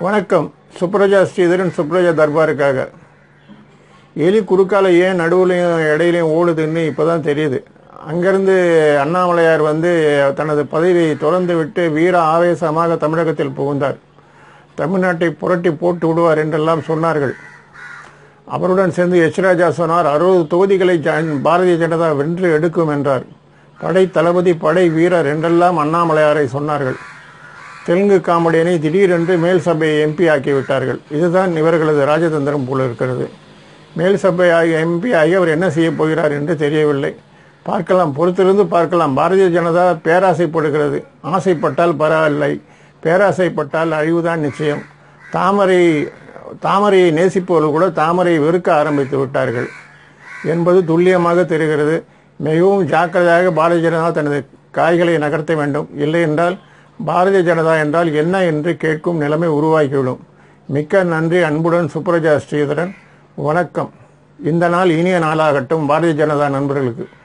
வணக்கம் சுப்ரஜா ஸ்ரீதரன் சுப்ரஜா தர்பாருக்காக எலி குறுக்கால ஏன் நடுவுலையும் இடையிலையும் ஓடுதுன்னு இப்போதான் தெரியுது அங்கிருந்து அண்ணாமலையார் வந்து தனது பதவியை தொடர்ந்து விட்டு வீர ஆவேசமாக தமிழகத்தில் புகுந்தார் தமிழ்நாட்டை புரட்டி போட்டு விடுவார் என்றெல்லாம் சொன்னார்கள் அவருடன் சேர்ந்து எச் ராஜா சொன்னார் அறுபது தொகுதிகளை ஜ- பாரதிய ஜனதா வென்று எடுக்கும் என்றார் படை தளபதி படை வீரர் என்றெல்லாம் அண்ணாமலையாரை சொன்னார்கள் தெலுங்கு காமெடியனை திடீரென்று மேல் சபையை எம்பி ஆக்கிவிட்டார்கள் இதுதான் இவர்களது ராஜதந்திரம் போல இருக்கிறது மேல் சபை ஆகி எம்பி ஆகி அவர் என்ன செய்ய போகிறார் என்று தெரியவில்லை பார்க்கலாம் பொறுத்திருந்து பார்க்கலாம் பாரதிய ஜனதா பேராசைப்படுகிறது ஆசைப்பட்டால் பரவாயில்லை பேராசைப்பட்டால் அழிவுதான் நிச்சயம் தாமரை தாமரையை நேசிப்பவர்கள் கூட தாமரையை வெறுக்க ஆரம்பித்து விட்டார்கள் என்பது துல்லியமாக தெரிகிறது மிகவும் ஜாக்கிரதையாக பாரதிய ஜனதா தனது காய்களை நகர்த்த வேண்டும் இல்லை என்றால் பாரதிய ஜனதா என்றால் என்ன என்று கேட்கும் நிலைமை உருவாகிவிடும் மிக்க நன்றி அன்புடன் சுப்ரஜா ஸ்ரீதரன் வணக்கம் இந்த நாள் இனிய நாளாகட்டும் பாரதிய ஜனதா நண்பர்களுக்கு